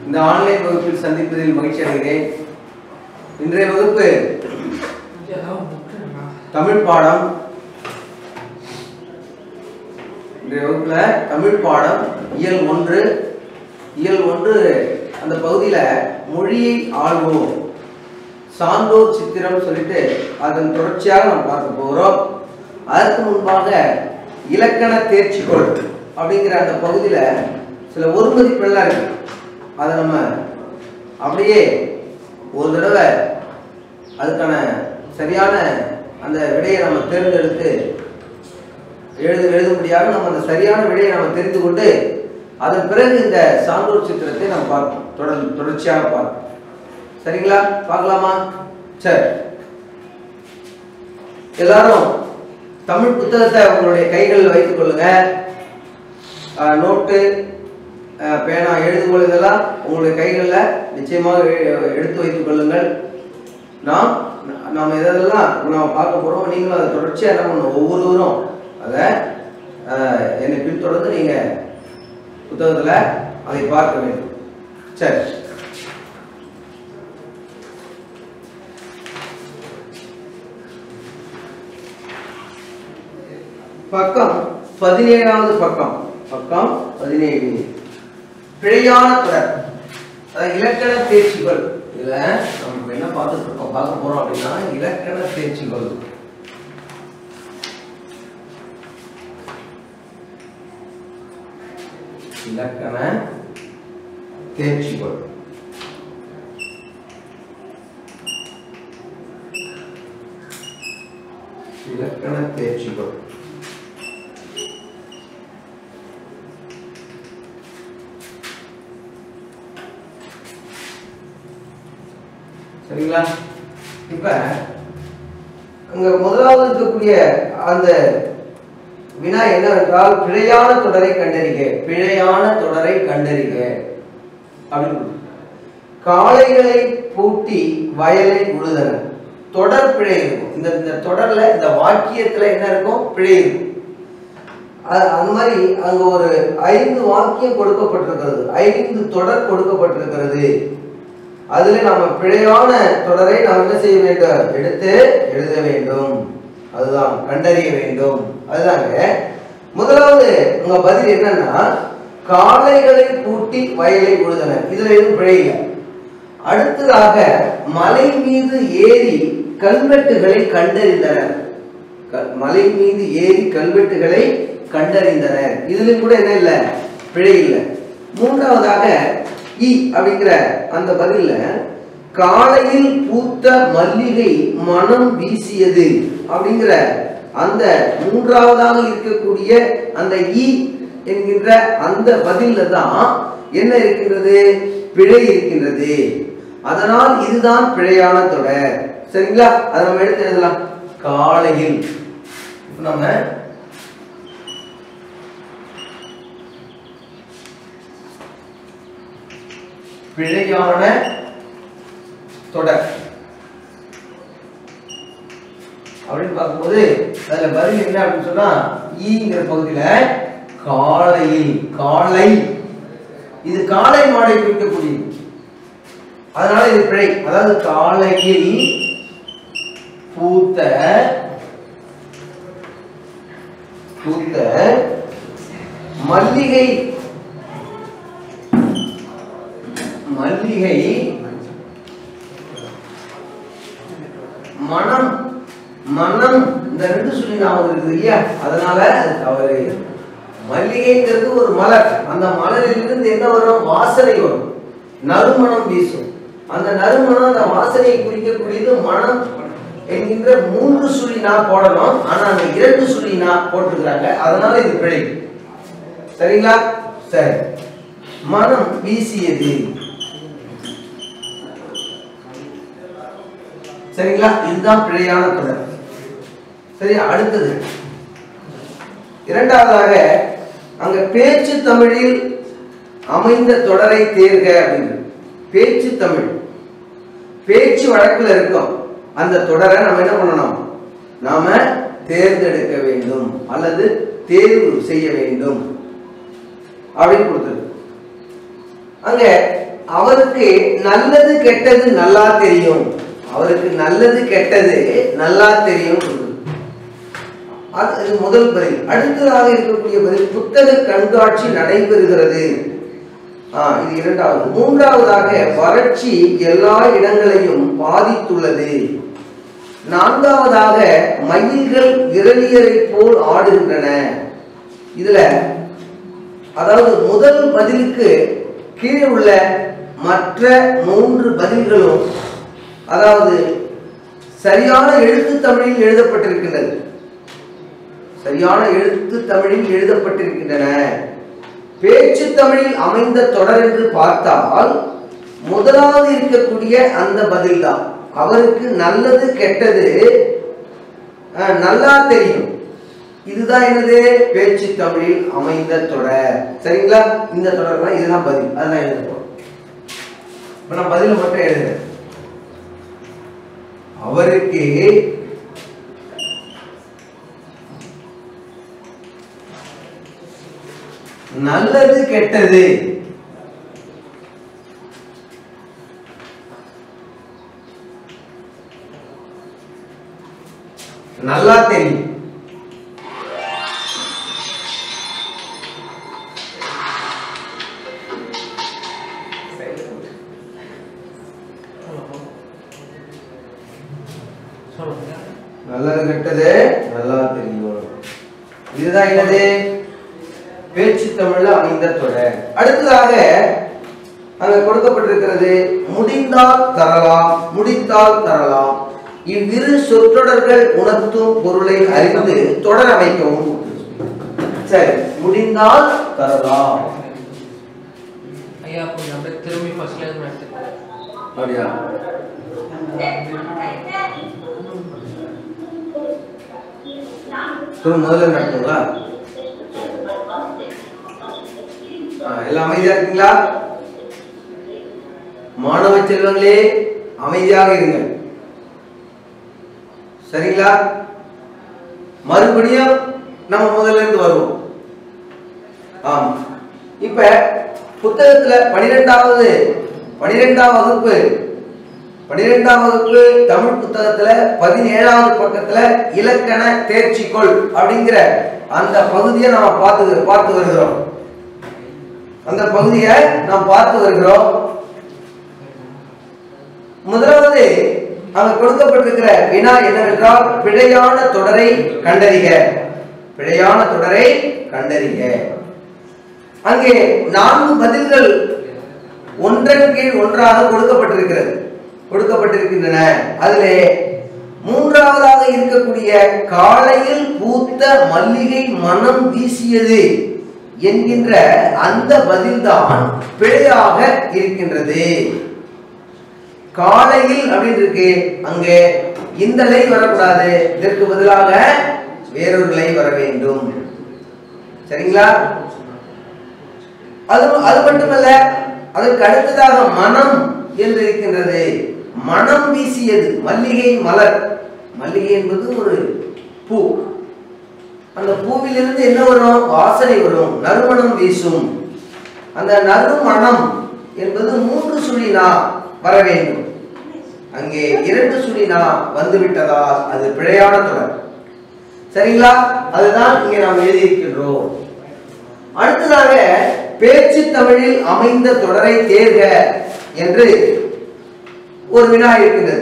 இந்த ஆன்லைன் வகுப்பில் சந்திப்பதில் மகிழ்ச்சி அடைகிறேன் இன்றைய வகுப்பு தமிழ் பாடம் இன்றைய வகுப்புல தமிழ் பாடம் இயல் ஒன்று இயல் ஒன்று அந்த பகுதியில மொழியை ஆள்வோம் சான்றோர் சித்திரம் சொல்லிட்டு அதன் தொடர்ச்சியாக நம்ம பார்க்க போகிறோம் அதற்கு முன்பாக இலக்கண தேர்ச்சிக்கோள் அப்படிங்கிற அந்த பகுதியில சில ஒருமதிப்பெல்லாம் இருக்கு அதை நம்ம அப்படியே ஒரு தடவை அதுக்கான சரியான அந்த விடையை நம்ம தேர்ந்தெடுத்து எழுத எழுதும்படியாக நம்ம அந்த சரியான விடையை நம்ம தெரிந்து கொண்டு அதன் பிறகு இந்த சான்றோர் சித்திரத்தை நம்ம பார்ப்போம் தொடர் தொடர்ச்சியாக பார்ப்போம் சரிங்களா பார்க்கலாமா சரி எல்லாரும் தமிழ் புத்தகத்தை உங்களுடைய கைகளில் வைத்துக் கொள்ளுங்க அஹ், நோட்டு அஹ், பேனா எழுதுகோள் இதெல்லாம் உங்களுடைய கைகளில் நிச்சயமாக எ- எடுத்து வைத்துக் கொள்ளுங்கள் நாம் நாம் இதெல்லாம் நம்ம பார்க்க போகிறோம் நீங்களும் அதை தொடர்ச்சியாக என்ன பண்ணணும் ஒவ்வொருவரும் அதை அஹ், என்னை பின்தொடர்ந்து நீங்கள் புத்தகத்தில் அதை பார்க்க வேண்டும் சரி பக்கம் பதினேழாவது பக்கம் பக்கம் பதினேழு பிழையான தொடர் அதாவது இலக்கண தேர்ச்சிகள் இதுல நம்ம என்ன பார்த்துட்டு இருக்கோம் பார்க்க போறோம் அப்படின்னா இலக்கண தேர்ச்சிகள் இலக்கண தேர்ச்சிகள் இலக்கண தேர்ச்சிகள் சரிங்களா இப்ப அங்க முதலாவது இருக்கக்கூடிய அந்த வினா என்னவென்றால் பிழையான தொடரை கண்டறிக பிழையான தொடரை கண்டறிக அப்படின்னு கொடுத்திருக்கு. காளைகளை பூட்டி வயலை உழுதன தொடர் பிழை இருக்கும் இந்த இந்த தொடர்ல இந்த வாக்கியத்துல என்ன இருக்கும் பிழை இருக்கும் அ- அந்த மாதிரி அங்க ஒரு ஐந்து வாக்கியம் கொடுக்கப்பட்டிருக்கிறது ஐந்து தொடர் கொடுக்கப்பட்டிருக்கிறது அதுல நம்ம பிழையான தொடரை நாம் என்ன செய்ய வேண்டும் எடுத்து எழுத வேண்டும் அதுதான் கண்டறிய வேண்டும் அதுதாங்க முதலாவது உங்க பதில் என்னன்னா காளைகளை பூட்டி வயலை உழுதன இதுல எதுவும் பிழை இல்லை அடுத்ததாக மலை மீது ஏறி கல்வெட்டுகளை கண்டறிந்தனர் க- மலை மீது ஏறி கல்வெட்டுகளை கண்டறிந்தனர் இதுல கூட என்ன இல்லை பிழை இல்லை மூன்றாவதாக இ அப்படிங்கிற அந்த பதில்ல காலையில் பூத்த மல்லிகை மனம் வீசியது அப்படிங்கிற அந்த மூன்றாவதாக இருக்கக்கூடிய அந்த இ என்கின்ற அந்த பதில்ல தான் என்ன இருக்கின்றது பிழை இருக்கின்றது அதனால் இதுதான் பிழையான தொடர் சரிங்களா அதை நம்ம எடுத்து எழுதலாம் காலையில் இப்ப நம்ம பிழையான தொடர் அப்படின்னு பார்க்கும்போது அதுல பதில் என்ன அப்படின்னு சொன்னா ஈங்கிற பகுதியில காலையில் காலை இது காளை மாடை குறிக்கக்கூடியது அதனால இது பிழை அதாவது காலையில் பூத்த பூத்த மல்லிகை மல்லிகை மனம் மனம் இந்த ரெண்டு சொல்லி ஞாபகம் இருக்குது இல்லையா அதனால அது தவறு மல்லிகைங்கிறது ஒரு மலர் அந்த மலரிலிருந்து என்ன வரும் வாசனை வரும் நறுமணம் வீசும் அந்த நறுமணம் அந்த வாசனையை குறிக்கக்கூடியது மனம் என்கின்ற மூன்று சுழி நான் போடணும் ஆனா அந்த இரண்டு சுழி நான் போட்டிருக்கிறாங்க அதனால இது பிழை சரிங்களா சரி மனம் வீசியது சரிங்களா இதுதான் பிழையான தொடர் சரி அடுத்தது இரண்டாவதாக அங்க பேச்சு தமிழில் அமைந்த தொடரை தேர்க அப்படின்னு பேச்சு தமிழ் பேச்சு வழக்குல இருக்கும் அந்த தொடரை நம்ம என்ன பண்ணணும் நாம தேர்ந்தெடுக்க வேண்டும் அல்லது தேர்வு செய்ய வேண்டும் அப்படின்னு கொடுத்தது அங்க அவருக்கு நல்லது கெட்டது நல்லா தெரியும் அவருக்கு நல்லது கெட்டது நல்லா தெரியும் அது அது முதல் பதில் அடுத்ததாக இருக்கக்கூடிய பதில் புத்தக கண்காட்சி நடைபெறுகிறது ஆ, இது இரண்டாவது மூன்றாவதாக வறட்சி எல்லா இடங்களையும் பாதித்துள்ளது நான்காவதாக மயில்கள் விரலியரை போல் ஆடுகின்றன இதுல அதாவது முதல் பதிலுக்கு கீழே உள்ள மற்ற மூன்று பதில்களும் அதாவது சரியான எழுத்து தமிழில் எழுதப்பட்டிருக்கின்றது சரியான எழுத்து தமிழில் எழுதப்பட்டிருக்கின்றன பேச்சு தமிழில் அமைந்த தொடர் என்று பார்த்தால் முதலாவது இருக்கக்கூடிய அந்த பதில்தான் அவருக்கு நல்லது கெட்டது அஹ், நல்லா தெரியும் இதுதான் என்னது பேச்சு தமிழில் அமைந்த தொடர் சரிங்களா இந்த தொடர் தான் இதுதான் பதில் அதுதான் எழுத போறோம் இப்ப நான் பதில மட்டும் எழுதுறேன் அவருக்கு நல்லது கெட்டது நல்லா தெரியும் நல்லது கெட்டது நல்லா தெரியும் இதுதான் என்னது பேச்சு தமிழ்ல அமைந்த தொடர் அடுத்ததாக அங்க கொடுக்கப்பட்டிருக்கிறது முடிந்தால் தரலாம் முடித்தால் தரலாம் இவ்விரு சொற்றொடர்கள் உணர்த்தும் பொருளை அறிந்து தொடர் அமைக்கவும் சரி முடிந்தால் தரலாம் ஐயா கொஞ்சம் அப்படியே திரும்பி ஃபர்ஸ்ட்ல இருந்து எடுத்துக்கோங்க அப்படியா திரும்ப முதல்ல நடத்துங்களா எல்லாம் அமைதியா இருக்கீங்களா மாணவ செல்வங்களே அமைதியாக இருங்கள் சரிங்களா மறுபடியும் நம்ம முதல்ல இருந்து வருவோம் ஆமா இப்ப புத்தகத்துல பனிரெண்டாவது பனிரெண்டாம் வகுப்பு பனிரெண்டாம் வகுப்பு தமிழ் புத்தகத்துல பதினேழாவது பக்கத்துல இலக்கண தேர்ச்சிக்கொள் அப்படிங்கிற அந்த பகுதியை நாம பார்த்து பார்த்து வருகிறோம் அந்த பகுதியை நாம் பார்த்து வருகிறோம் முதலாவது அங்க கொடுக்கப்பட்டிருக்கிற வினா என்னவென்றால் பிழையான தொடரை கண்டறிக பிழையான தொடரை கண்டறிக அங்கே நான்கு பதில்கள் ஒன்றன் கீழ் ஒன்றாக கொடுக்கப்பட்டிருக்கிறது கொடுக்கப்பட்டிருக்கின்றன அதிலே மூன்றாவதாக இருக்கக்கூடிய காலையில் பூத்த மல்லிகை மனம் வீசியது என்கின்ற அந்த பதில்தான் பிழையாக இருக்கின்றது காலையில் அப்படின்னு இருக்கு அங்கே இந்த லை வரக்கூடாது இதற்கு பதிலாக வேறொரு லை வர வேண்டும் சரிங்களா அது அது மட்டுமல்ல அதற்கு அடுத்ததாக மனம் என்று இருக்கின்றது மனம் வீசியது மல்லிகை மலர் மல்லிகை என்பது ஒரு பூ அந்த பூவிலிருந்து என்ன வரும் வாசனை வரும் நறுமணம் வீசும் அந்த நறுமணம் என்பது மூன்று சுழினா வர வேண்டும் அங்கே இரண்டு சுழினா வந்து விட்டதால் அது பிழையான தொடர் சரிங்களா அதுதான் இங்கே நாம் எழுதியிருக்கின்றோம் அடுத்ததாக பேச்சு தமிழில் அமைந்த தொடரை தேர்க என்று ஒரு வினா இருக்கின்றது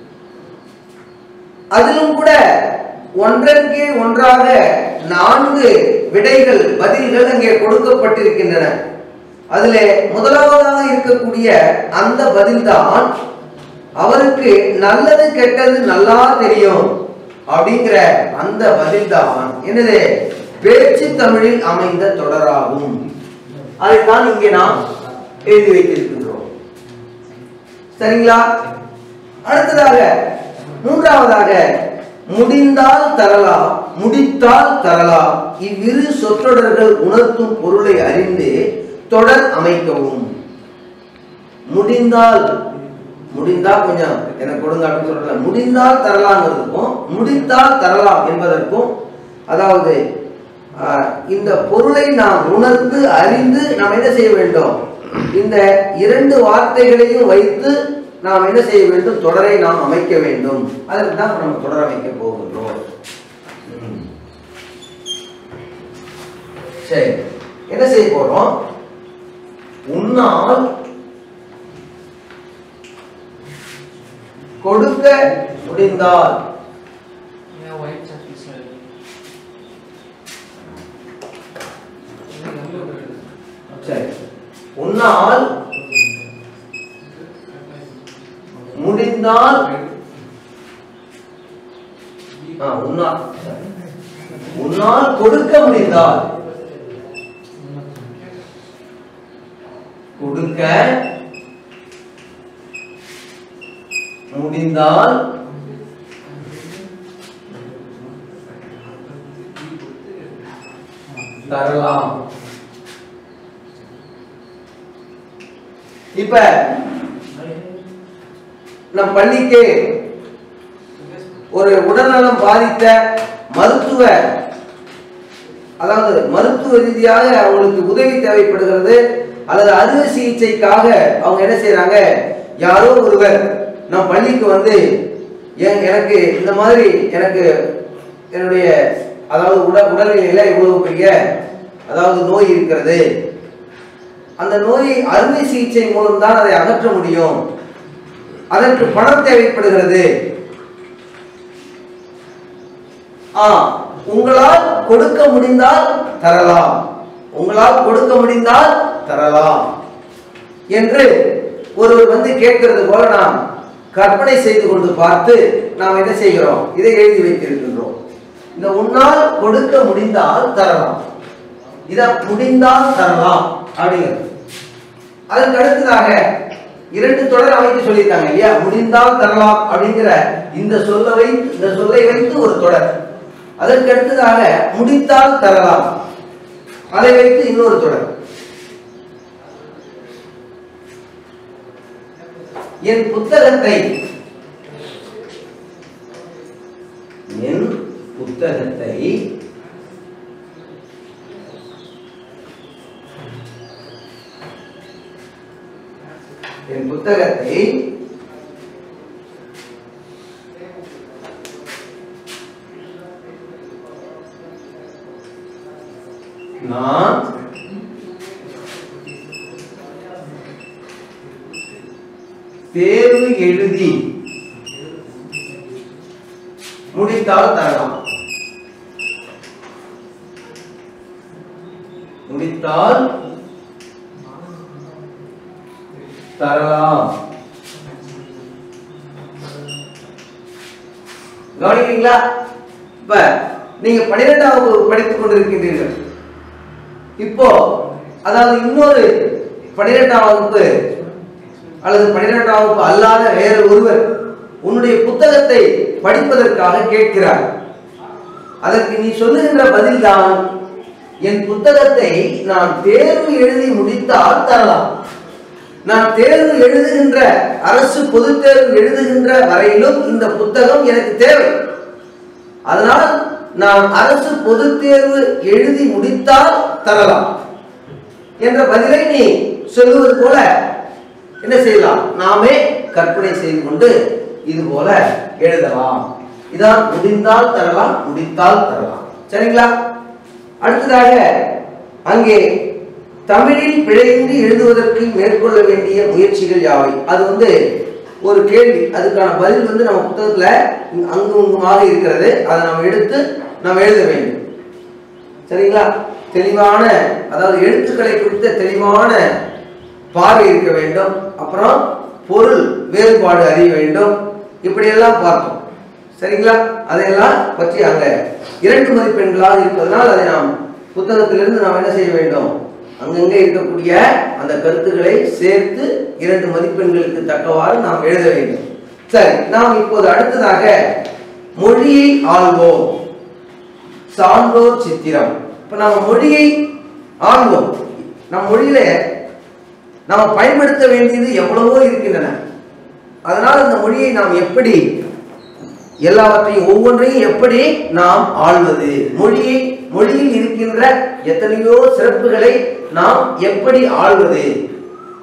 அதிலும் கூட ஒன்றன் கீழ் ஒன்றாக நான்கு விடைகள் பதில்கள் அங்கே கொடுக்கப்பட்டிருக்கின்றன அதிலே முதலாவதாக இருக்கக்கூடிய அந்த பதில்தான் அவருக்கு நல்லது கெட்டது நல்லா தெரியும் அப்படிங்கிற அந்த பதில்தான் என்னது பேச்சு தமிழில் அமைந்த தொடராகும் அதைத்தான் இங்கே நாம் எழுதி வைத்திருக்கின்றோம் சரிங்களா அடுத்ததாக மூன்றாவதாக முடிந்தால் தரலாம் முடித்தால் தரலாம் இவ்விரு சொற்றொடர்கள் உணர்த்தும் பொருளை அறிந்து தொடர் அமைக்கவும் முடிந்தால் முடிந்தா கொஞ்சம் எனக்கு கொடுங்க அப்படின்னு சொல்றல முடிந்தால் தரலாம்ங்கிறதுக்கும் முடித்தால் தரலாம் என்பதற்கும் அதாவது ஆஹ், இந்த பொருளை நாம் உணர்ந்து அறிந்து நாம் என்ன செய்ய வேண்டும் இந்த இரண்டு வார்த்தைகளையும் வைத்து நாம் என்ன செய்ய வேண்டும் தொடரை நாம் அமைக்க வேண்டும் அதற்கு தான் இப்ப நம்ம தொடர் அமைக்க போகின்றோம் ம். சரி என்ன செய்ய போறோம் உன்னால் கொடுக்க முடிந்தால் ஏன் ஒயிட் சாக்லேட்ஸ்ல இருக்கு இது yellow இருக்கு. சரி உன்னால் முடிந்தால் ஆ, உன்னால் உன்னால் கொடுக்க முடிந்தால் கொடுக்க முடிந்தால் தரலாம் இப்ப நம் பள்ளிக்கு ஒரு உடல்நலம் பாதித்த மருத்துவ அதாவது மருத்துவ ரீதியாக அவங்களுக்கு உதவி தேவைப்படுகிறது அல்லது அறுவை சிகிச்சைக்காக அவங்க என்ன செய்றாங்க யாரோ ஒருவர் நம் பள்ளிக்கு வந்து என் எனக்கு இந்த மாதிரி எனக்கு என்னுடைய அதாவது உடல் உடல்நிலையில இவ்வளவு பெரிய அதாவது நோய் இருக்கிறது அந்த நோயை அறுவை சிகிச்சை மூலம் தான் அதை அகற்ற முடியும் அதற்கு பணம் தேவைப்படுகிறது ஆ உங்களால் கொடுக்க முடிந்தால் தரலாம் உங்களால் கொடுக்க முடிந்தால் தரலாம் என்று ஒருவர் வந்து கேட்கிறது போல நாம் கற்பனை செய்து கொண்டு பார்த்து நாம் என்ன செய்கிறோம் இதை எழுதி வைத்திருக்கின்றோம் இந்த உன்னால் கொடுக்க முடிந்தால் தரலாம் இத முடிந்தால் தரலாம் அப்படிங்கிறது அதற்கு அடுத்ததாக இரண்டு தொடர் அமைத்து சொல்லியிருக்காங்க இல்லையா முடிந்தால் தரலாம் அப்படிங்கிற இந்த சொல்ல வைத்து இந்த சொல்லை வைத்து ஒரு தொடர் அதற்கு அடுத்ததாக முடித்தால் தரலாம் அதை வைத்து இன்னொரு தொடர் என் புத்தகத்தை என் புத்தகத்தை என் புத்தகத்தை நான் தேர்வு எழுதி முடித்தால் தரலாம் முடித்தால் தரலாம் கவனிக்கிறீங்களா இப்ப நீங்க பன்னிரெண்டாம் வகுப்பு படித்துக் கொண்டிருக்கின்றீர்கள் இப்போ அதாவது இன்னொரு பன்னிரெண்டாம் வகுப்பு அல்லது பன்னிரெண்டாம் வகுப்பு அல்லாத வேறு ஒருவர் உன்னுடைய புத்தகத்தை படிப்பதற்காக கேட்கிறார் அதற்கு நீ சொல்லுகின்ற பதில்தான் என் புத்தகத்தை நான் தேர்வு எழுதி முடித்தால் தரலாம் நான் தேர்வு எழுதுகின்ற அரசு பொதுத் தேர்வு எழுதுகின்ற வரையிலும் இந்த புத்தகம் எனக்கு தேவை அதனால் நான் அரசு பொதுத் தேர்வு எழுதி முடித்தால் தரலாம் என்ற பதிலை நீ சொல்லுவது போல என்ன செய்யலாம் நாமே கற்பனை செய்து கொண்டு இது போல எழுதலாம் இதான் முடிந்தால் தரலாம் முடித்தால் தரலாம் சரிங்களா அடுத்ததாக அங்கே தமிழில் பிழையின்றி எழுதுவதற்கு மேற்கொள்ள வேண்டிய முயற்சிகள் யாவை அது வந்து ஒரு கேள்வி அதுக்கான பதில் வந்து நம்ம புத்தகத்துல அங்கு இங்குமாக இருக்கிறது அதை நாம் எடுத்து நாம் எழுத வேண்டும் சரிங்களா தெளிவான அதாவது எழுத்துக்களை குறித்த தெளிவான பார்வை இருக்க வேண்டும் அப்புறம் பொருள் வேறுபாடு அறிய வேண்டும் இப்படியெல்லாம் பார்த்தோம் சரிங்களா அதையெல்லாம் பற்றி அங்க இரண்டு மதிப்பெண்களாக இருப்பதனால் அதை நாம் புத்தகத்திலிருந்து நாம் என்ன செய்ய வேண்டும் அங்கங்கே இருக்கக்கூடிய அந்த கருத்துக்களை சேர்த்து இரண்டு மதிப்பெண்களுக்கு தக்கவாறு நாம் எழுத வேண்டும் சரி நாம் இப்போது அடுத்ததாக மொழியை ஆள்வோம் சான்றோர் சித்திரம் இப்ப நம்ம மொழியை ஆள்வோம் நம் மொழியில நம்ம பயன்படுத்த வேண்டியது எவ்வளவோ இருக்கின்றன அதனால் அந்த மொழியை நாம் எப்படி எல்லாவற்றையும் ஒவ்வொன்றையும் எப்படி நாம் ஆள்வது மொழியை மொழியில் இருக்கின்ற எத்தனையோ சிறப்புகளை நாம் எப்படி ஆள்வது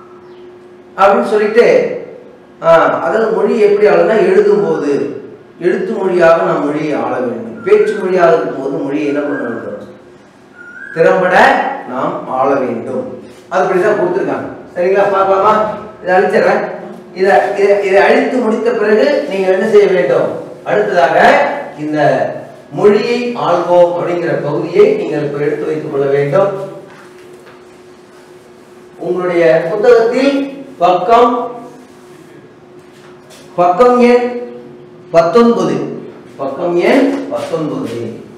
அப்படின்னு சொல்லிட்டு ஆஹ், அதாவது மொழி எப்படி ஆளுனா எழுதும்போது எழுத்து மொழியாக நாம் மொழியை ஆள வேண்டும் பேச்சு மொழியாக இருக்கும்போது மொழியை என்ன பண்ண வேண்டும் திறம்பட நாம் ஆள வேண்டும் அதுபடிதான் கொடுத்துருக்காங்க சரிங்களா பார்க்கலாமா இதை அழிச்சிடுறேன் இதை இதை இதை அழித்து முடித்த பிறகு நீங்கள் என்ன செய்ய வேண்டும் அடுத்ததாக இந்த மொழியை ஆள்வோம் அப்படிங்கிற பகுதியை நீங்கள் இப்போ எடுத்து வைத்துக் கொள்ள வேண்டும் உங்களுடைய புத்தகத்தில் பக்கம் பக்கம் எண் பத்தொன்பது பக்கம் எண் பத்தொன்பது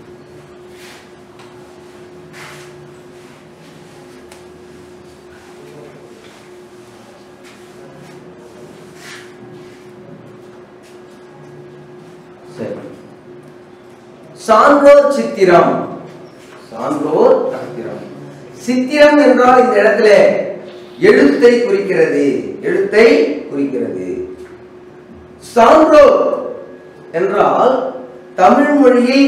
சரி சான்றோர் சித்திரம் சான்றோர் சித்திரம் சித்திரம் என்றால் இந்த இடத்துல எழுத்தை குறிக்கிறது எழுத்தை குறிக்கிறது சான்றோர் என்றால் தமிழ் மொழியில்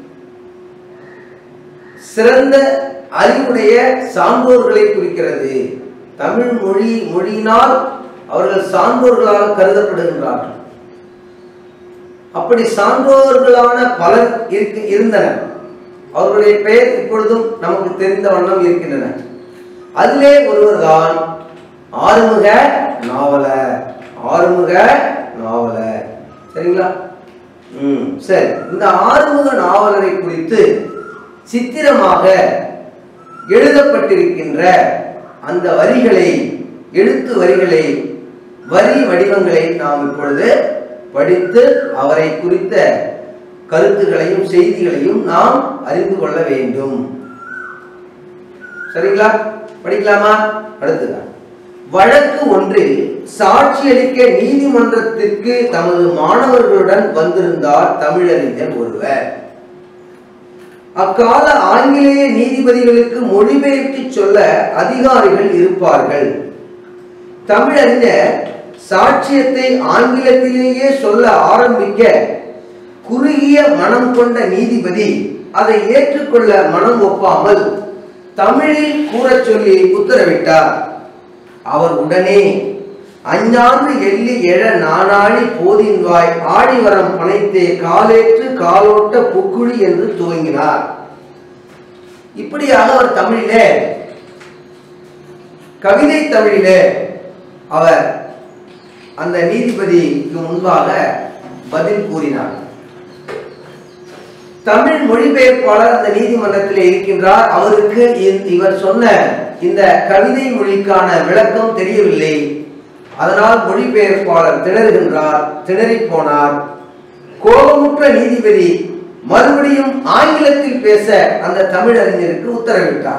சிறந்த அறிவுடைய சான்றோர்களை குறிக்கிறது தமிழ் மொழி மொழியினால் அவர்கள் சான்றோர்களாக கருதப்படுகின்றார்கள் அப்படி சான்றோர்களான பலர் இருக்க இருந்தனர் அவர்களுடைய பெயர் இப்பொழுதும் நமக்கு தெரிந்த வண்ணம் இருக்கின்றன அதிலே ஒருவர்தான் ஆறுமுக நாவலர் ஆறுமுக நாவலர் சரிங்களா ம் சரி இந்த ஆறுமுக நாவலரை குறித்து சித்திரமாக எழுதப்பட்டிருக்கின்ற அந்த வரிகளை எழுத்து வரிகளை வரி வடிவங்களை நாம் இப்பொழுது படித்து அவரை குறித்த கருத்துகளையும் செய்திகளையும் நாம் அறிந்து கொள்ள வேண்டும் சரிங்களா படிக்கலாமா அடுத்ததான் வழக்கு ஒன்றில் சாட்சியளிக்க நீதிமன்றத்திற்கு தமது மாணவர்களுடன் வந்திருந்தார் தமிழறிஞர் ஒருவர் அக்கால ஆங்கிலேய நீதிபதிகளுக்கு மொழிபெயர்த்து சொல்ல அதிகாரிகள் இருப்பார்கள் தமிழறிஞர் சாட்சியத்தை ஆங்கிலத்திலேயே சொல்ல ஆரம்பிக்க குறுகிய மனம் கொண்ட நீதிபதி அதை ஏற்றுக்கொள்ள மனம் ஒப்பாமல் தமிழில் கூறச் சொல்லி உத்தரவிட்டார் அவர் உடனே அஞ்ஞான்று எள்ளி எழ நானாழி போதின்வாய் ஆடிவரம் பனைத்தே காலேற்று காலோட்ட புக்குழி என்று துவங்கினார் இப்படியாக அவர் தமிழிலே கவிதை தமிழிலே அவர் அந்த நீதிபதிக்கு முன்பாக பதில் கூறினார் தமிழ் மொழிபெயர்ப்பாளர் அந்த நீதிமன்றத்தில் இருக்கின்றார் அவருக்கு இ- இவர் சொன்ன இந்த கவிதை மொழிக்கான விளக்கம் தெரியவில்லை அதனால் மொழிபெயர்ப்பாளர் திணறுகின்றார் திணறிப் போனார் கோபமுற்ற நீதிபதி மறுபடியும் ஆங்கிலத்தில் பேச அந்த தமிழறிஞருக்கு உத்தரவிட்டார்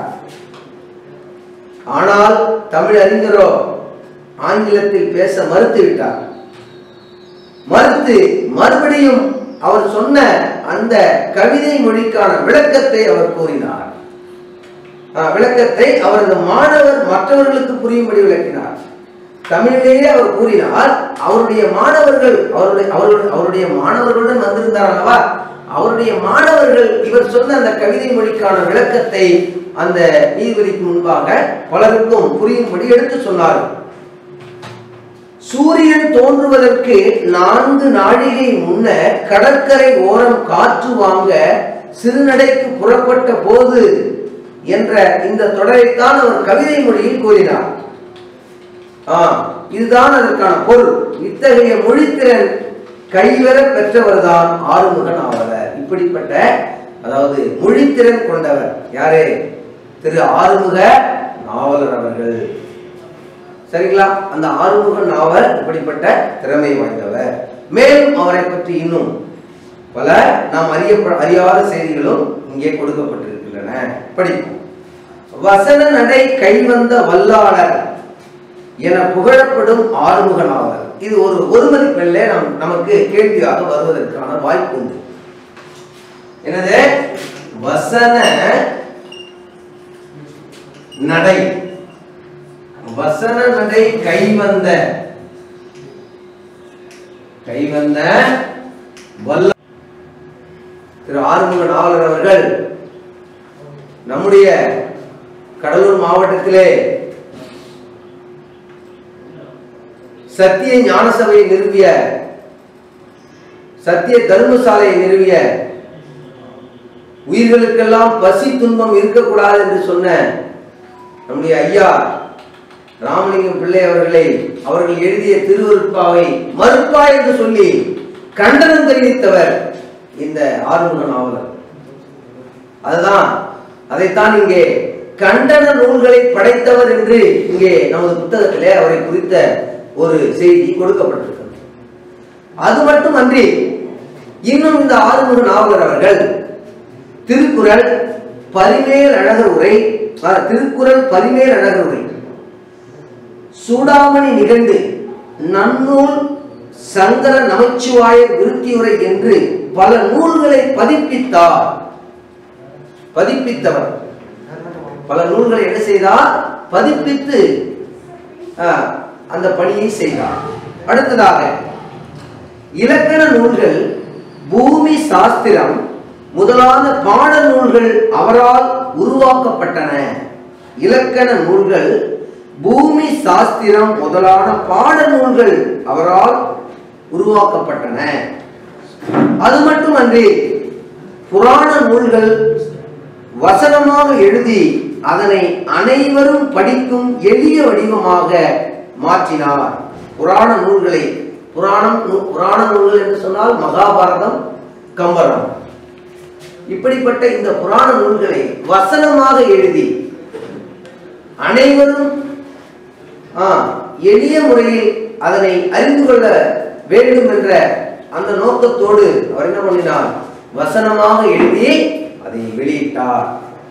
ஆனால் தமிழறிஞரோ ஆங்கிலத்தில் பேச மறுத்துவிட்டார் மறுத்து மறுபடியும் அவர் சொன்ன அந்த கவிதை மொழிக்கான விளக்கத்தை அவர் கூறினார் ஆஹ், விளக்கத்தை அவரது மாணவர் மற்றவர்களுக்கு புரியும்படி விளக்கினார் தமிழிலேயே அவர் கூறினார் அவருடைய மாணவர்கள் அவருடைய அவருடைய அவருடைய மாணவர்களுடன் வந்திருந்தார் அல்லவா அவருடைய மாணவர்கள் இவர் சொன்ன அந்த கவிதை மொழிக்கான விளக்கத்தை அந்த நீதிபதிக்கு முன்பாக பலருக்கும் புரியும்படி எடுத்து சொன்னார்கள் சூரியன் தோன்றுவதற்கு நான்கு நாழிகை முன்னர் கடற்கரை ஓரம் காற்று வாங்க சிறுநடைக்கு புறப்பட்ட போது என்ற இந்த தொடரைத்தான் அவர் கவிதை மொழியில் கூறினார் ஆ, இதுதான் அதற்கான பொருள் இத்தகைய மொழித்திறன் கைவர பெற்றவர்தான் ஆறுமுக நாவலர் இப்படிப்பட்ட அதாவது மொழித்திறன் கொண்டவர் யாரே திரு ஆறுமுக நாவலர் அவர்கள் சரிங்களா அந்த ஆறுமுக நாவல் இப்படிப்பட்ட திறமை வாய்ந்தவர் மேலும் அவரை பற்றி இன்னும் பல நாம் அறிய அறியாத செய்திகளும் இங்கே கொடுக்கப்பட்டிருக்கின்றன படிப்போம் வசன நடை கைவந்த வல்லாளர் என புகழப்படும் ஆறுமுக நாவலர் இது ஒரு ஒருமதி பெல்லே நம் நமக்கு கேள்வியாக வருவதற்கான வாய்ப்பு உண்டு எனது வசன நடை வசன நடை கைவந்த கைவந்த வல்ல திரு ஆறுமுக நாவலர் அவர்கள் நம்முடைய கடலூர் மாவட்டத்திலே சத்திய ஞான சபையை நிறுவிய சத்திய தர்மசாலையை நிறுவிய உயிர்களுக்கெல்லாம் பசி துன்பம் இருக்கக்கூடாது என்று சொன்ன நம்முடைய ஐயா ராமலிங்கம் பிள்ளை அவர்களை அவர்கள் எழுதிய திருவருட்பாவை மறுப்பா என்று சொல்லி கண்டனம் தெரிவித்தவர் இந்த ஆறுமுக நாவலர் அதுதான் அதைத்தான் இங்கே கண்டன நூல்களை படைத்தவர் என்று இங்கே நமது புத்தகத்திலே அவரை குறித்த ஒரு செய்தி கொடுக்கப்பட்டிருக்கிறது அது மட்டுமன்றி இன்னும் இந்த ஆறுமுக நாவலர் அவர்கள் திருக்குறள் பரிமேல் அழகர் உரை ஆ, திருக்குறள் பரிமேல் அழகர் உரை சூடாமணி நிகழ்ந்து நன்னூல் சங்கர நமச்சிவாய விருத்தியுரை என்று பல நூல்களை பதிப்பித்தார் பதிப்பித்தவர் பல நூல்களை என்ன செய்தார் பதிப்பித்து ஆ, அந்த பணியை செய்தார் அடுத்ததாக இலக்கண நூல்கள் பூமி சாஸ்திரம் முதலான பாட நூல்கள் அவரால் உருவாக்கப்பட்டன இலக்கண நூல்கள் பூமி சாஸ்திரம் முதலான பாட நூல்கள் அவரால் உருவாக்கப்பட்டன அது மட்டுமன்றி புராண நூல்கள் வசனமாக எழுதி அதனை அனைவரும் படிக்கும் எளிய வடிவமாக மாற்றினார் புராண நூல்களை புராணம் நூ- புராண நூல்கள் என்று சொன்னால் மகாபாரதம் கம்பரம் இப்படிப்பட்ட இந்த புராண நூல்களை வசனமாக எழுதி அனைவரும் ஆ, எளிய முறையில் அதனை அறிந்து கொள்ள வேண்டும் என்ற அந்த நோக்கத்தோடு அவர் என்ன பண்ணினார் வசனமாக எழுதி அதை வெளியிட்டார்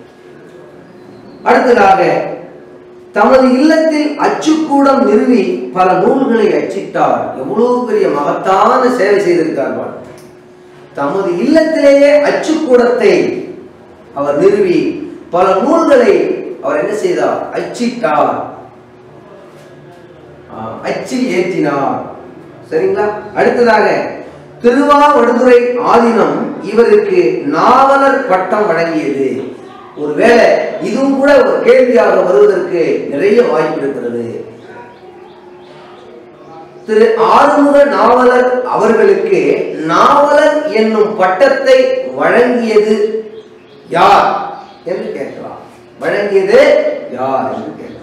அடுத்ததாக தமது இல்லத்தில் அச்சுக்கூடம் நிறுவி பல நூல்களை அச்சிட்டார் எவ்வளவு பெரிய மகத்தான சேவை செய்திருக்கார் பாருங்க. தமது இல்லத்திலேயே அச்சுக்கூடத்தை அவர் நிறுவி பல நூல்களை அவர் என்ன செய்தார் அச்சிட்டார் ஆ, அச்சில் ஏற்றினார் சரிங்களா அடுத்ததாக திருவாவடுதுறை ஆதீனம் இவருக்கு நாவலர் பட்டம் வழங்கியது ஒருவேளை இதுவும் கூட ஒரு கேள்வியாக வருவதற்கு நிறைய வாய்ப்பு இருக்கிறது திரு ஆறுமுக நாவலர் அவர்களுக்கு நாவலர் என்னும் பட்டத்தை வழங்கியது யார் என்று கேட்கலாம் வழங்கியது யார் என்று கேட்கலாம்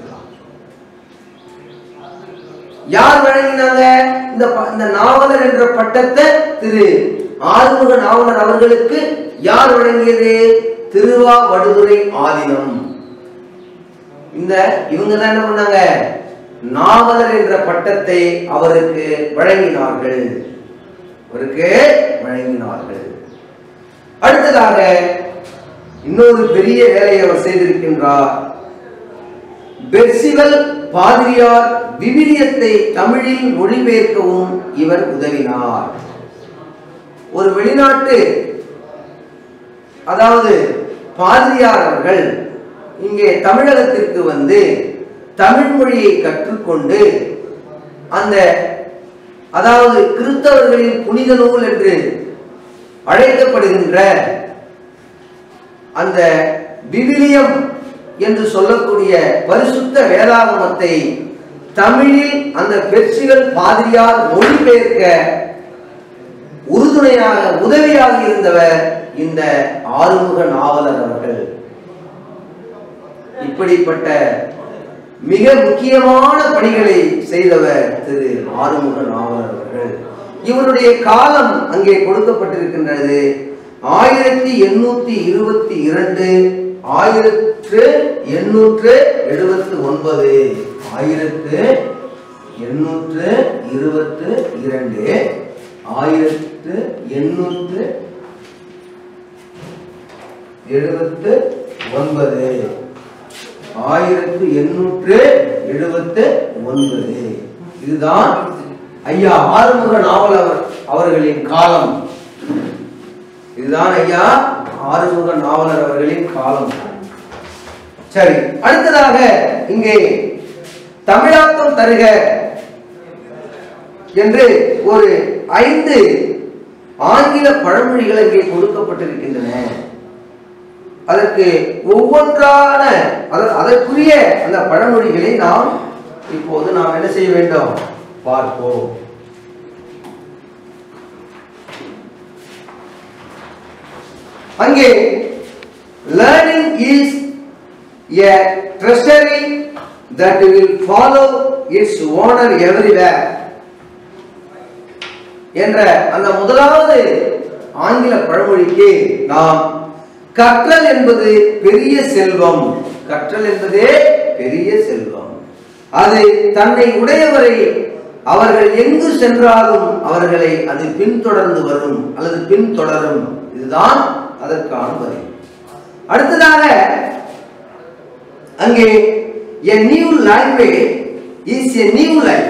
யார் வழங்கினாங்க இந்த ப- இந்த நாவலர் என்ற பட்டத்தை திரு ஆறுமுக நாவலர் அவர்களுக்கு யார் வழங்கியது திருவாவடுதுறை ஆதீனம் இந்த இவங்க தான் என்ன பண்ணாங்க நாவலர் என்ற பட்டத்தை அவருக்கு வழங்கினார்கள் அவருக்கு வழங்கினார்கள் அடுத்ததாக இன்னொரு பெரிய வேலையை அவர் செய்திருக்கின்றார் பெர்சிவல் பாதிரியார் விவிலியத்தை தமிழில் மொழிபெயர்க்கவும் இவர் உதவினார் ஒரு வெளிநாட்டு அதாவது பாதிரியார் அவர்கள் இங்கே தமிழகத்திற்கு வந்து தமிழ் மொழியை கற்றுக்கொண்டு அந்த அதாவது கிறிஸ்தவர்களின் புனித நூல் என்று அழைக்கப்படுகின்ற அந்த விவிலியம் என்று சொல்லக்கூடிய பரிசுத்த வேதாகமத்தை தமிழில் அந்த பெர்சிகள் பாதிரியார் மொழிபெயர்க்க உறுதுணையாக உதவியாக இருந்தவர் இந்த ஆறுமுக நாவலர் அவர்கள் இப்படிப்பட்ட மிக முக்கியமான பணிகளை செய்தவர் திரு ஆறுமுக நாவலர் அவர்கள் இவருடைய காலம் அங்கே கொடுக்கப்பட்டிருக்கின்றது ஆயிரத்தி எண்ணூத்தி இருபத்தி இரண்டு ஆயிரத்து எண்ணூற்று எழுபத்து ஒன்பது ஆயிரத்து எண்ணூற்று இருபத்து இரண்டு ஆயிரத்து எண்ணூற்று எழுபத்து ஒன்பது ஆயிரத்து எண்ணூற்று எழுபத்து ஒன்பது இதுதான் ஐயா ஆறுமுக நாவல் அவர் அவர்களின் காலம் இதுதான் ஐயா ஆறுமுக நாவலர் அவர்களின் காலம் சரி அடுத்ததாக இங்கே தமிழாக்கம் தருக என்று ஒரு ஐந்து ஆங்கில பழமொழிகள் இங்கே கொடுக்கப்பட்டிருக்கின்றன அதற்கு ஒவ்வொன்றான அத- அதற்குரிய அந்த பழமொழிகளை நாம் இப்போது நாம் என்ன செய்ய வேண்டும் பார்ப்போம் அங்கே learning is a treasury that will follow its owner everywhere என்ற அந்த முதலாவது ஆங்கில பழமொழிக்கு நாம் கற்றல் என்பது பெரிய செல்வம் கற்றல் என்பதே பெரிய செல்வம் அது தன்னை உடையவரை அவர்கள் எங்கு சென்றாலும் அவர்களை அது பின்தொடர்ந்து வரும் அல்லது பின்தொடரும் இதுதான் அதற்கான பதில் அடுத்ததாக அங்கே a new language is a new life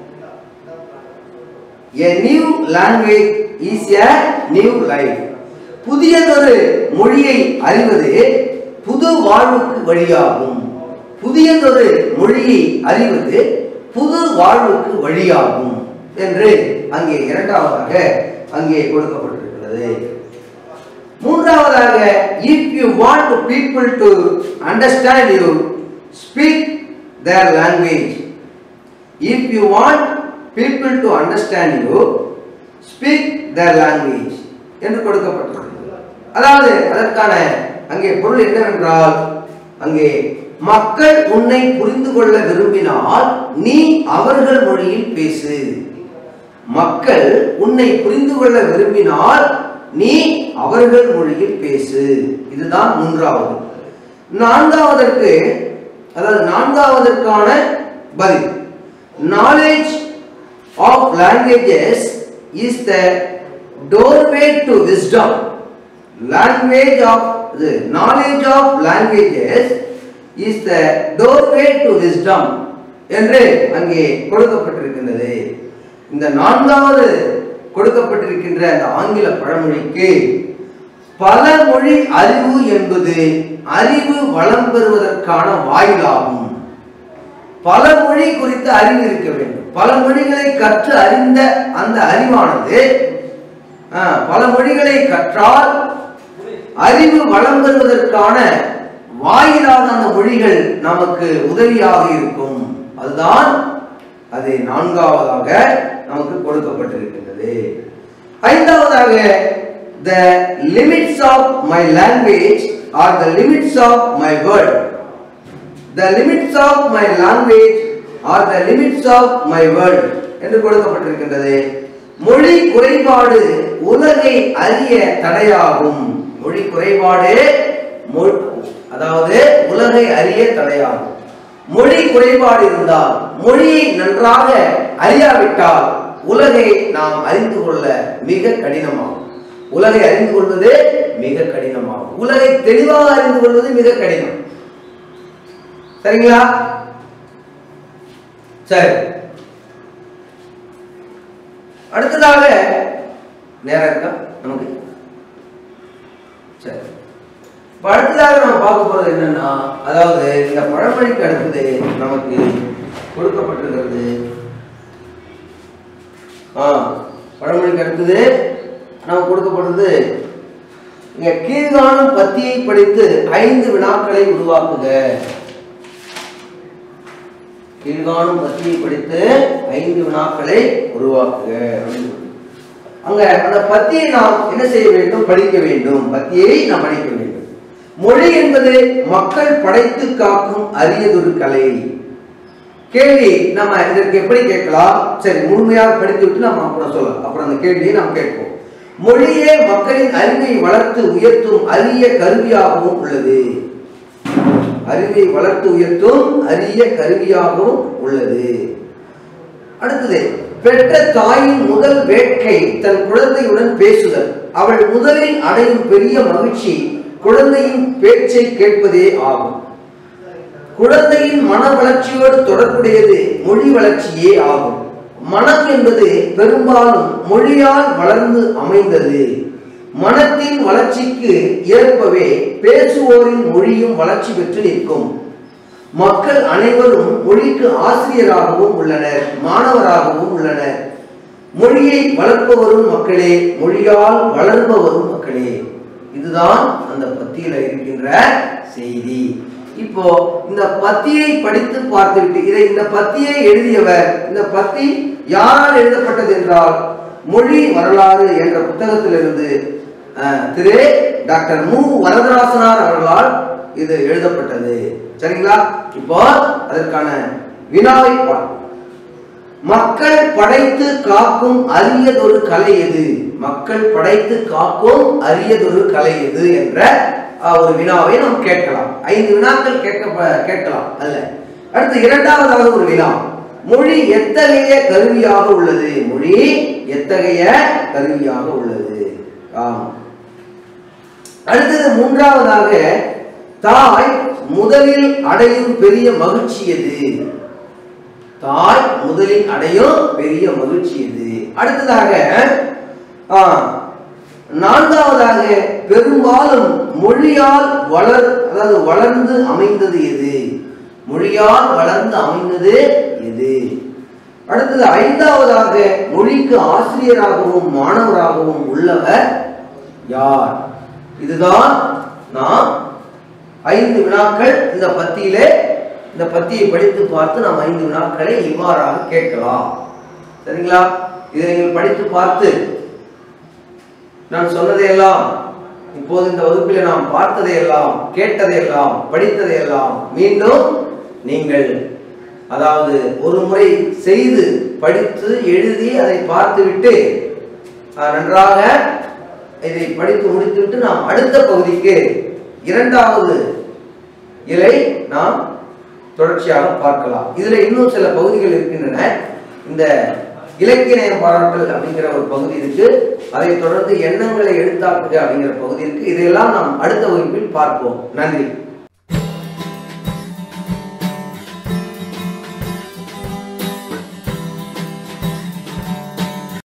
a new language is a new life புதியதொரு மொழியை அறிவது புது வாழ்வுக்கு வழியாகும் புதியதொரு மொழியை அறிவது புது வாழ்வுக்கு வழியாகும் என்று அங்கே இரண்டாவதாக அங்கே கொடுக்கப்பட்டிருக்கிறது மூன்றாவதாக if you want people to understand you speak their language if you want people to understand you speak their language என்று கொடுக்கப்பட்டிருக்கிறது அதாவது அதற்கான அங்கே பொருள் என்னவென்றால் அங்கே மக்கள் உன்னை புரிந்து கொள்ள விரும்பினால் நீ அவர்கள் மொழியில் பேசு மக்கள் உன்னை புரிந்து கொள்ள விரும்பினால் நீ அவர்கள் மொழியில் பேசு இதுதான் மூன்றாவது நான்காவதற்கு அதாவது நான்காவதற்கான பதில் knowledge of languages is the doorway to wisdom language of இது knowledge of languages is the doorway to wisdom என்று அங்கே கொடுக்கப்பட்டிருக்கின்றது இந்த நான்காவது கொடுக்கப்பட்டிருக்கின்ற அந்த ஆங்கில பழமொழிக்கு பல மொழி அறிவு என்பது அறிவு வளம் பெறுவதற்கான வாயிலாகும் பல மொழி குறித்த அறிவு இருக்க வேண்டும் பல மொழிகளை கற்று அறிந்த அந்த அறிவானது ஆ, பல மொழிகளை கற்றால் அறிவு வளம் பெறுவதற்கான வாயிலாக அந்த மொழிகள் நமக்கு உதவியாக இருக்கும் அதுதான் அது நான்காவதாக நமக்கு கொடுக்கப்பட்டிருக்கின்றது ஐந்தாவதாக the limits of my language are the limits of my word the limits of my language are the limits of my word என்று கொடுக்கப்பட்டிருக்கின்றது மொழி குறைபாடு உலகை அறிய தடையாகும் மொழி குறைபாடு மொ- அதாவது உலகை அறிய தடையாகும் மொழி குறைபாடு இருந்தால் மொழியை நன்றாக அறியாவிட்டால் உலகை நாம் அறிந்து கொள்ள மிக கடினமாகும் உலகை அறிந்து கொள்வது மிக கடினமாகும் உலகை தெளிவாக அறிந்து கொள்வது மிக கடினம் சரிங்களா சரி அடுத்ததாக நேரம் இருக்கா நமக்கு சரி இப்ப அடுத்ததாக நம்ம பார்க்க போறது என்னன்னா அதாவது இந்த பழமொழிக்கு அடுத்தது நமக்கு கொடுக்கப்பட்டிருக்கிறது ஆ பழமொழிக்கு அடுத்தது நமக்கு கொடுக்கப்படுறது இங்க கீழ்காணும் பத்தியை படித்து ஐந்து வினாக்களை உருவாக்குக கீழ்காணும் பத்தியை படித்து ஐந்து வினாக்களை உருவாக்குக அப்படின்னு சொல்லி. அங்க அந்த பத்தியை நாம் என்ன செய்ய வேண்டும் படிக்க வேண்டும் பத்தியை நாம் படிக்க வேண்டும் மொழி என்பது மக்கள் படைத்து காக்கும் அரியதொரு கலை கேள்வி நம்ம இதற்கு எப்படி கேட்கலாம் சரி முழுமையாக படித்து விட்டு நம்ம அப்புறம் சொல்லலாம் அப்புறம் அந்த கேள்வியை நாம் கேட்போம் மொழியே மக்களின் அறிவை வளர்த்து உயர்த்தும் அரிய கருவியாகவும் உள்ளது அறிவை வளர்த்து உயர்த்தும் அரிய கருவியாகவும் உள்ளது அடுத்தது பெற்ற தாயின் முதல் வேட்கை தன் குழந்தையுடன் பேசுதல் அவள் முதலில் அடையும் பெரிய மகிழ்ச்சி குழந்தையின் பேச்சை கேட்பதே ஆகும் குழந்தையின் மன வளர்ச்சியோடு தொடர்புடையது மொழி வளர்ச்சியே ஆகும் மனம் என்பது பெரும்பாலும் மொழியால் வளர்ந்து அமைந்தது மனத்தின் வளர்ச்சிக்கு ஏற்பவே பேசுவோரின் மொழியும் வளர்ச்சி பெற்று நிற்கும் மக்கள் அனைவரும் மொழிக்கு ஆசிரியராகவும் உள்ளனர் மாணவராகவும் உள்ளனர் மொழியை வளர்ப்பவரும் மக்களே மொழியால் வளர்பவரும் மக்களே இதுதான் அந்த பத்தியில இருக்கின்ற செய்தி இப்போ இந்த பத்தியை படித்து பார்த்துவிட்டு இதை இந்த பத்தியை எழுதியவர் இந்த பத்தி யாரால் எழுதப்பட்டது என்றால் மொழி வரலாறு என்ற புத்தகத்திலிருந்து அஹ், திரு டாக்டர் மு வரதராசனார் அவர்களால் இது எழுதப்பட்டது சரிங்களா இப்போ அதற்கான வினாவை பார்ப்போம் மக்கள் படைத்து காக்கும் அரியதொரு கலை எது மக்கள் படைத்து காக்கும் அரியதொரு கலை எது என்ற அஹ், ஒரு வினாவை நாம் கேட்கலாம் ஐந்து வினாக்கள் கேட்க கேட்கலாம் அல்ல அடுத்து இரண்டாவதாக ஒரு வினா மொழி எத்தகைய கருவியாக உள்ளது மொழி எத்தகைய கருவியாக உள்ளது ஆம் அடுத்தது மூன்றாவதாக தாய் முதலில் அடையும் பெரிய மகிழ்ச்சி எது தாய் முதலில் அடையும் பெரிய மகிழ்ச்சி எது அடுத்ததாக ஆ, நான்காவதாக பெரும்பாலும் மொழியால் வளர் அதாவது வளர்ந்து அமைந்தது எது மொழியால் வளர்ந்து அமைந்தது எது அடுத்தது ஐந்தாவதாக மொழிக்கு ஆசிரியராகவும் மாணவராகவும் உள்ளவர் யார் இதுதான் நாம் ஐந்து வினாக்கள் இந்த பத்தியிலே இந்த பத்தியை படித்து பார்த்து நாம் ஐந்து வினாக்களை இவ்வாறாக கேட்கலாம் சரிங்களா இதை நீங்கள் படித்து பார்த்து நான் சொன்னதையெல்லாம் இப்போது இந்த வகுப்பில் நாம் பார்த்ததையெல்லாம் கேட்டதையெல்லாம் படித்ததையெல்லாம் மீண்டும் நீங்கள் அதாவது ஒரு முறை செய்து படித்து எழுதி அதை பார்த்துவிட்டு ஆஹ், நன்றாக இதை படித்து முடித்துவிட்டு நாம் அடுத்த பகுதிக்கு இரண்டாவது இலை நாம் தொடர்ச்சியாக பார்க்கலாம் இதுல இன்னும் சில பகுதிகள் இருக்கின்றன இந்த இலக்கிய நேயம் பாராட்டல் அப்படிங்கிற ஒரு பகுதி இருக்கு அதை தொடர்ந்து எண்ணங்களை எழுத்தாக்குக அப்படிங்கிற பகுதி இருக்கு இதையெல்லாம் நாம் அடுத்த வகுப்பில் பார்ப்போம் நன்றி